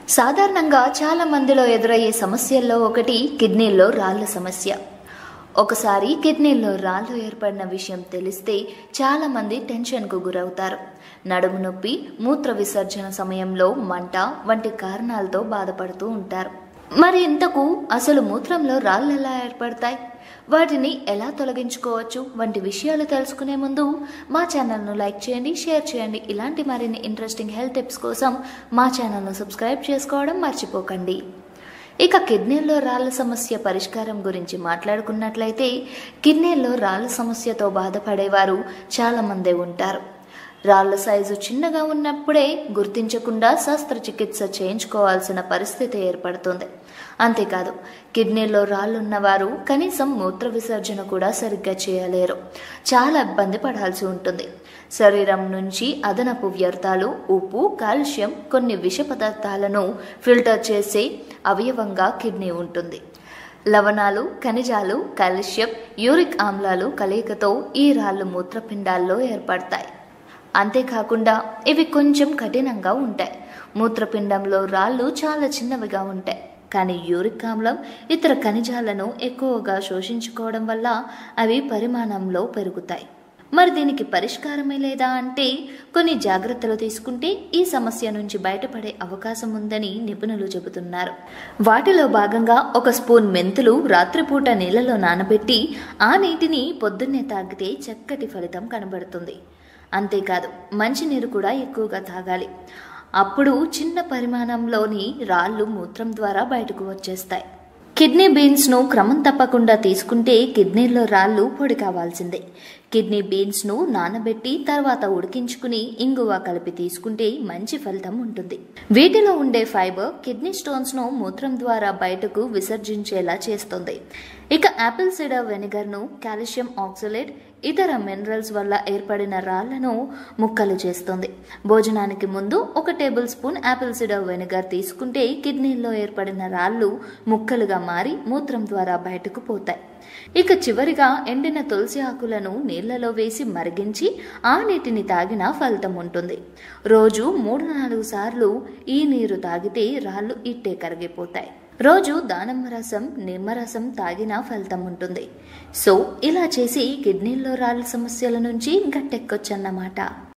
సాధారణంగా చాలా మందిలో ఎదురయ్యే సమస్యల్లో ఒకటి కిడ్నీల్లో రాళ్ళ సమస్య ఒకసారి కిడ్నీల్లో రాళ్ళు ఏర్పడిన విషయం తెలిస్తే చాలా మంది టెన్షన్కు గురవుతారు నడుము నొప్పి మూత్ర విసర్జన సమయంలో మంట వంటి కారణాలతో బాధపడుతూ ఉంటారు మరి ఇంతకు అసలు మూత్రంలో రాళ్ళు ఎలా ఏర్పడతాయి వాటిని ఎలా తొలగించుకోవచ్చు వంటి విషయాలు తెలుసుకునే ముందు మా ఛానల్ను లైక్ చేయండి షేర్ చేయండి ఇలాంటి మరిన్ని ఇంట్రెస్టింగ్ హెల్త్ టిప్స్ కోసం మా ఛానల్ను సబ్స్క్రైబ్ చేసుకోవడం మర్చిపోకండి ఇక కిడ్నీల్లో రాళ్ళ సమస్య పరిష్కారం గురించి మాట్లాడుకున్నట్లయితే కిడ్నీల్లో రాళ్ళ సమస్యతో బాధపడేవారు చాలామందే ఉంటారు రాళ్ల సైజు చిన్నగా ఉన్నప్పుడే గుర్తించకుండా శస్త్రచికిత్స చేయించుకోవాల్సిన పరిస్థితి ఏర్పడుతుంది అంతేకాదు కిడ్నీలో రాళ్ళున్నవారు కనీసం మూత్ర విసర్జన కూడా సరిగ్గా చేయలేరు చాలా ఇబ్బంది పడాల్సి ఉంటుంది శరీరం నుంచి అదనపు వ్యర్థాలు ఉప్పు కాల్షియం కొన్ని విష పదార్థాలను ఫిల్టర్ చేసే అవయవంగా కిడ్నీ ఉంటుంది లవణాలు ఖనిజాలు కాల్షియం యూరిక్ ఆమ్లాలు కలయికతో ఈ రాళ్ళు మూత్రపిండాల్లో ఏర్పడతాయి అంతేకాకుండా ఇవి కొంచెం కఠినంగా ఉంటాయి మూత్రపిండంలో రాళ్ళు చాలా చిన్నవిగా ఉంటాయి కానీ యూరిక్ ఆమ్లం ఇతర ఖనిజాలను ఎక్కువగా శోషించుకోవడం వల్ల అవి పరిమాణంలో పెరుగుతాయి మరి దీనికి పరిష్కారమే లేదా అంటే కొన్ని జాగ్రత్తలు తీసుకుంటే ఈ సమస్య నుంచి బయటపడే అవకాశం ఉందని నిపుణులు చెబుతున్నారు వాటిలో భాగంగా ఒక స్పూన్ మెంతులు రాత్రిపూట నీళ్ళలో నానబెట్టి ఆ నీటిని పొద్దున్నే తాగితే చక్కటి ఫలితం కనబడుతుంది అంతేకాదు మంచినీరు కూడా ఎక్కువగా తాగాలి అప్పుడు చిన్న పరిమాణంలోని రాళ్ళు మూత్రం ద్వారా బయటకు వచ్చేస్తాయి కిడ్నీ బీన్స్ను క్రమం తప్పకుండా తీసుకుంటే కిడ్నీలో రాళ్ళు పొడి కావాల్సిందే కిడ్నీ బీన్స్ను నానబెట్టి తర్వాత ఉడికించుకుని ఇంగువ కలిపి తీసుకుంటే మంచి ఫలితం ఉంటుంది వీటిలో ఉండే ఫైబర్ కిడ్నీ స్టోన్స్ను మూత్రం ద్వారా బయటకు విసర్జించేలా చేస్తుంది ఇక యాపిల్ సిడర్ వెనిగర్ను కాల్షియం ఆక్సలేట్ ఇతర మినరల్స్ వల్ల ఏర్పడిన రాళ్లను ముక్కలు చేస్తుంది భోజనానికి ముందు ఒక tablespoon apple cider vinegar తీసుకుంటే కిడ్నీల్లో ఏర్పడిన రాళ్ళు ముక్కలుగా మారి మూత్రం ద్వారా బయటకు పోతాయి ఇక చివరిగా ఎండిన తులసి ఆకులను నీళ్లలో వేసి మరిగించి ఆ నీటిని తాగినా ఫలితం ఉంటుంది రోజు మూడు నాలుగు సార్లు ఈ నీరు తాగితే రాళ్ళు ఇట్టే కరిగిపోతాయి రోజు దానిమ్మ రసం నిమ్మరసం తాగినా ఫలితం ఉంటుంది సో ఇలా చేసి కిడ్నీల్లో రాళ్ళ సమస్యల నుంచి గట్టెక్కొచ్చన్నమాట